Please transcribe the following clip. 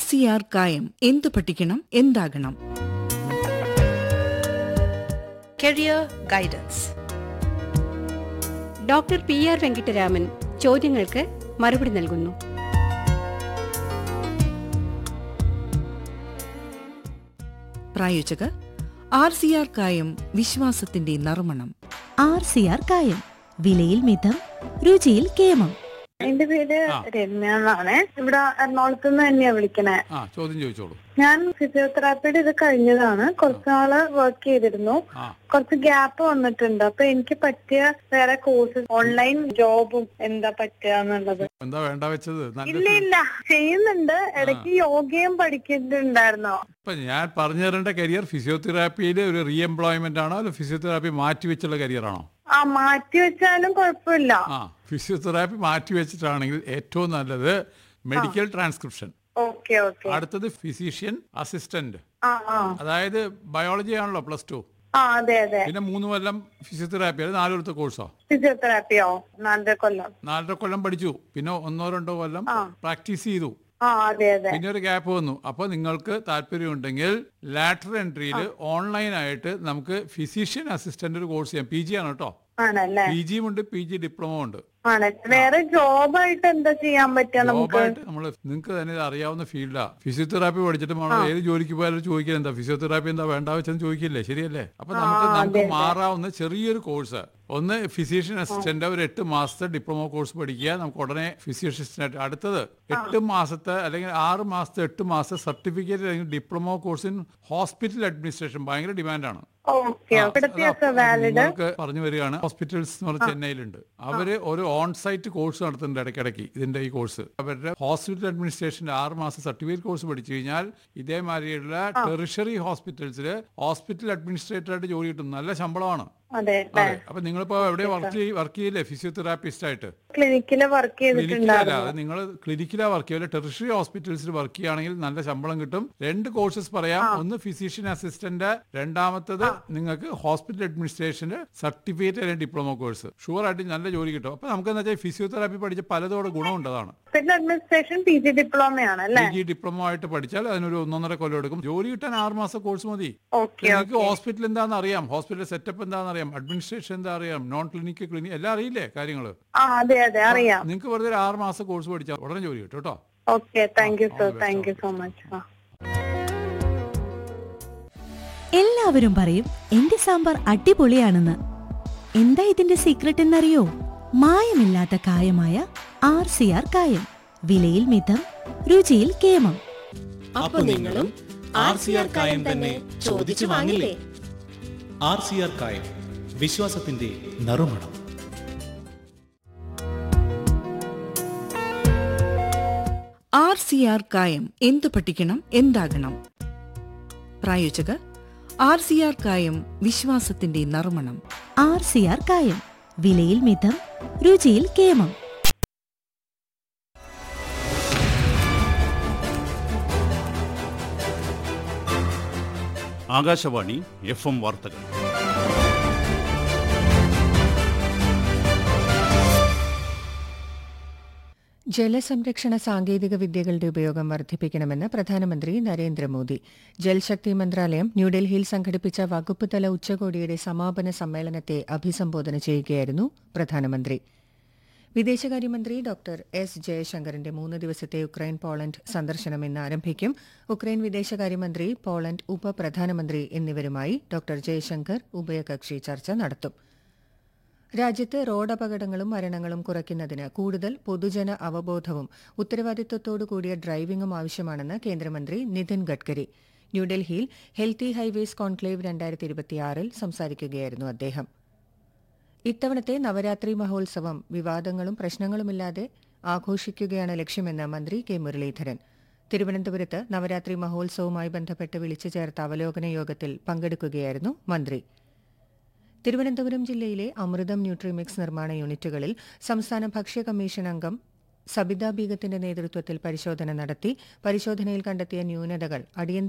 C R കായം എന്തു പഠിക്കണം എന്താകണം Career Guidance. Doctor P R Venkitaraman ചോദ്യങ്ങൾക്ക് മറുപടി നൽകുന്നു പ്രായോജകർ ആർ സി ആർ കായം വിശ്വാസത്തിന്റെ നറുമണം ആർ സി ആർ കായം വിലയിൽ മിതം രുചിയിൽ കേമം എന്റെ പേര് രമ്യ എന്നാണ് ഇവിടെ എറണാകുളത്ത് നിന്ന് തന്നെയാ വിളിക്കണേ ആ ചോദ്യം ചോദിച്ചോളൂ ഞാൻ ഫിസിയോതെറാപ്പിയുടെ ഇത് കഴിഞ്ഞതാണ് കുറച്ച് നാള് വർക്ക് ചെയ്തിരുന്നു ആ കുറച്ച് ഗ്യാപ്പ് വന്നിട്ടുണ്ട് അപ്പൊ എനിക്ക് പറ്റിയ വേറെ കോഴ്സ് ഓൺലൈൻ ജോബും എന്താ പറ്റുക എന്നുള്ളത് എന്താ വേണ്ട വെച്ചത് ഇല്ല നല്ല ഇല്ല ചെയ്യുന്നുണ്ട് ഇടയ്ക്ക് യോഗയും പഠിക്കുന്നുണ്ടായിരുന്നോ ഇപ്പൊ ഞാൻ പറഞ്ഞു തരേണ്ട കരിയർ ഫിസിയോതെറാപ്പിയിൽ ഒരു റീ എംപ്ലോയ്മെന്റ് ആണോ അല്ല ഫിസിയോതെറാപ്പി മാറ്റി വെച്ചുള്ള കരിയർ ആണോ ആ മാറ്റി വെച്ചാലും കുഴപ്പമില്ല ആ ഫിസിയോതെറാപ്പി മാറ്റി വെച്ചിട്ടാണെങ്കിൽ ഏറ്റവും നല്ലത് മെഡിക്കൽ ട്രാൻസ്ക്രിപ്ഷൻ ഓക്കെ ഓക്കെ അടുത്തത് ഫിസിഷ്യൻ അസിസ്റ്റന്റ് ആ ആ അതായത് ബയോളജി ആണല്ലോ പ്ലസ് ടു ആ അതെ അതെ പിന്നെ മൂന്ന് കൊല്ലം ഫിസിയോതെറാപ്പി അത് നാല് കൊല്ലത്തെ കോഴ്സോ ഫിസിയോതെറാപ്പിയോ നാലര കൊല്ലം നാലര കൊല്ലം പഠിച്ചു പിന്നെ ഒന്നോ രണ്ടോ കൊല്ലം പ്രാക്ടീസ് ചെയ്തു ആ അതെ അതെ പിന്നെ ഒരു ഗ്യാപ്പ് വന്നു അപ്പോൾ നിങ്ങൾക്ക് താല്പര്യമുണ്ടെങ്കിൽ ലാറ്റർ എൻട്രിയിൽ ഓൺലൈനായിട്ട് നമുക്ക് ഫിസിഷ്യൻ അസിസ്റ്റന്റ് ഒരു കോഴ്സ് ചെയ്യാം പി ജി ആണ് കേട്ടോ ആണല്ലേ പി ജിയും ഉണ്ട് പി ജി ഡിപ്ലോമ ഉണ്ട് ആണ് വേറെ ജോബായിട്ട് എന്താ ചെയ്യാൻ പറ്റുക നമുക്ക് ജോബായിട്ട് നമ്മൾ നിങ്ങൾക്ക് തന്നെ ഇത് അറിയാവുന്ന ഫീൽഡാ ഫിസിയോതെറാപ്പി പഠിച്ചിട്ട് നമ്മൾ ഏത് ജോലിക്ക് പോയാലും ചോദിക്കില്ല എന്താ ഫിസിയോതെറാപ്പി എന്താ വേണ്ട വെച്ചെന്ന് ചോദിക്കില്ലേ ശരിയല്ലേ അപ്പൊ നമുക്ക് നമുക്ക് മാറാവുന്ന ചെറിയൊരു കോഴ്സ് ഒന്ന് ഫിസിഷ്യൻ അസിസ്റ്റന്റ് ഒരു എട്ട് മാസത്തെ ഡിപ്ലോമ കോഴ്സ് പഠിക്കുക നമുക്ക് ഉടനെ ഫിസിഷ്യൻ അസിസ്റ്റന്റ് അടുത്തത് എട്ട് മാസത്തെ അല്ലെങ്കിൽ ആറ് മാസത്തെ എട്ട് മാസത്തെ സർട്ടിഫിക്കറ്റ് അല്ലെങ്കിൽ diploma course in hospital administration ഭയങ്കര ഡിമാൻഡാണ് ഓക്കെ ഇവിടുത്തെ വാലിഡ് നിങ്ങൾക്ക് പറഞ്ഞു വരികയാണ് ഹോസ്പിറ്റൽസ് എന്ന് പറഞ്ഞ ചെന്നൈയിലുണ്ട് അവര് ഒരു ഓൺ സൈറ്റ് കോഴ്സ് നടത്തുന്നുണ്ട് ഇടയ്ക്കിടയ്ക്ക് ഇതിന്റെ ഈ കോഴ്സ് അവരുടെ ഹോസ്പിറ്റൽ അഡ്മിനിസ്ട്രേഷന്റെ ആറ് മാസം സർട്ടിഫിക്കറ്റ് കോഴ്സ് പഠിച്ചു കഴിഞ്ഞാൽ ഇതേമാതിരിയുള്ള ടെറിഷറി ഹോസ്പിറ്റൽസിൽ ഹോസ്പിറ്റൽ അഡ്മിനിസ്ട്രേറ്റർ ആയിട്ട് ജോലി കിട്ടും നല്ല ശമ്പളമാണ് അതെ അതെ അപ്പൊ നിങ്ങളിപ്പോ എവിടെ വർക്ക് വർക്ക് ചെയ്യില്ലേ ഫിസിയോതെറാപ്പിസ്റ്റ് ആയിട്ട് ക്ലിനിക്കില് വർക്ക് ക്ലിനിക്കിലല്ല ചെയ്തിട്ടുണ്ടായിരുന്നു അത് നിങ്ങൾ ക്ലിനിക്കിലാ വർക്ക് ചെയ്യുക ടെറിഷറി ഹോസ്പിറ്റൽസിൽ വർക്ക് ചെയ്യുകയാണെങ്കിൽ നല്ല ശമ്പളം കിട്ടും രണ്ട് കോഴ്സസ് പറയാം ഒന്ന് ഫിസിഷ്യൻ അസിസ്റ്റന്റ് രണ്ടാമത്തത് നിങ്ങൾക്ക് ഹോസ്പിറ്റൽ അഡ്മിനിസ്ട്രേഷന് സർട്ടിഫിക്കറ്റ് അല്ലെങ്കിൽ ഡിപ്ലോമ കോഴ്സ് ഷുവർ ആയിട്ട് നല്ല ജോലി കിട്ടും അപ്പൊ നമുക്ക് എന്താ വെച്ചാൽ ഫിസിയോതെറാപ്പി പഠിച്ച പലതോടെ ഗുണമുണ്ടതാണ് ഹോസ്പിറ്റൽ അഡ്മിനിസ്ട്രേഷൻ പി ജി ഡിപ്ലോമയാണ് അല്ലേ പി ജി ഡിപ്ലോമ ആയിട്ട് പഠിച്ചാൽ അതിനൊരു ഒന്നൊന്നര കൊല്ലം എടുക്കും ജോലി കിട്ടാൻ ആറ് മാസം കോഴ്സ് മതി ഓക്കെ നിങ്ങൾക്ക് ഹോസ്പിറ്റൽ എന്താണെന്ന് അറിയാം ഹോസ്പിറ്റൽ സെറ്റപ്പ് എന്താണെന്ന് അറിയാം അഡ്മിനിസ്ട്രേഷൻ എന്താ അറിയാം നോൺ ക്ലിനിക്ക് ക്ലിനിക് എല്ലാം അറിയില്ലേ കാര്യങ്ങൾ ആ അതെ അതെ അറിയാം നിങ്ങൾക്ക് വെറുതെ ഒരു ആറ് മാസം കോഴ്സ് പഠിച്ചാൽ ഉടനെ ജോലി കിട്ടും കേട്ടോ okay thank you sir thank you so much ആ എല്ലാവരും പറയും എന്റെ സാമ്പാർ അടിപൊളിയാണെന്ന് എന്താ ഇതിന്റെ സീക്രട്ട് എന്നറിയോ മായമില്ലാത്ത കായമായ ആർ സി ആർ കായം വിലയിൽ മിതം രുചിയിൽ കേമം അപ്പൊ നിങ്ങളും ആർ സി ആർ കായം തന്നെ ചോദിച്ചു വാങ്ങില്ലേ ആർ സി ആർ കായം വിശ്വാസത്തിന്റെ നറുമണം ആർ സി ആർ കായം എന്തു പഠിക്കണം എന്താകണം പ്രായോജകർ ആർ സി ആർ കായം വിശ്വാസത്തിന്റെ നറുമണം ആർ സി ആർ കായം വിലയിൽ മിതം രുചിയിൽ കേമം ആകാശവാണി എഫ് എം വാർത്തകൾ ജലസംരക്ഷണ സാങ്കേതിക വിദ്യകളുടെ ഉപയോഗം വർദ്ധിപ്പിക്കണമെന്ന് പ്രധാനമന്ത്രി നരേന്ദ്രമോദി ജൽശക്തി മന്ത്രാലയം ന്യൂഡൽഹിയിൽ സംഘടിപ്പിച്ച വകുപ്പ് തല ഉച്ചകോടിയുടെ സമാപന സമ്മേളനത്തെ അഭിസംബോധന ചെയ്യുകയായിരുന്നു പ്രധാനമന്ത്രി വിദേശകാര്യമന്ത്രി ഡോക്ടർ എസ് ജയശങ്കറിന്റെ മൂന്ന് ദിവസത്തെ ഉക്രൈൻ പോളണ്ട് സന്ദർശനം ഇന്ന് ആരംഭിക്കും ഉക്രൈൻ വിദേശകാര്യമന്ത്രി പോളണ്ട് ഉപപ്രധാനമന്ത്രി എന്നിവരുമായി ഡോക്ടർ ജയശങ്കർ ഉഭയകക്ഷി ചർച്ച നടത്തും രാജ്യത്ത് റോഡപകടങ്ങളും മരണങ്ങളും കുറയ്ക്കുന്നതിന് കൂടുതൽ പൊതുജന അവബോധവും ഉത്തരവാദിത്വത്തോടു കൂടിയ ഡ്രൈവിംഗും ആവശ്യമാണെന്ന് കേന്ദ്രമന്ത്രി നിതിൻ ഗഡ്കരി ന്യൂഡൽഹിയിൽ ഹെൽത്തി ഹൈവേസ് കോൺക്ലേവ് രണ്ടായിരത്തി ഇരുപത്തിയാറിൽ സംസാരിക്കുകയായിരുന്നു അദ്ദേഹം ഇത്തവണത്തെ നവരാത്രി മഹോത്സവം വിവാദങ്ങളും പ്രശ്നങ്ങളുമില്ലാതെ ആഘോഷിക്കുകയാണ് ലക്ഷ്യമെന്ന് മന്ത്രി കെ മുരളീധരൻ തിരുവനന്തപുരത്ത് നവരാത്രി മഹോത്സവവുമായി ബന്ധപ്പെട്ട് വിളിച്ചു ചേർത്ത അവലോകന യോഗത്തിൽ പങ്കെടുക്കുകയായിരുന്നു മന്ത്രി തിരുവനന്തപുരം ജില്ലയിലെ അമൃതം ന്യൂട്രിമിക്സ് നിർമ്മാണ യൂണിറ്റുകളിൽ സംസ്ഥാന ഭക്ഷ്യ കമ്മീഷൻ അംഗം സബിത ബീഗത്തിന്റെ നേതൃത്വത്തിൽ പരിശോധന നടത്തി പരിശോധനയിൽ കണ്ടെത്തിയ ന്യൂനതകൾ അടിയന്തര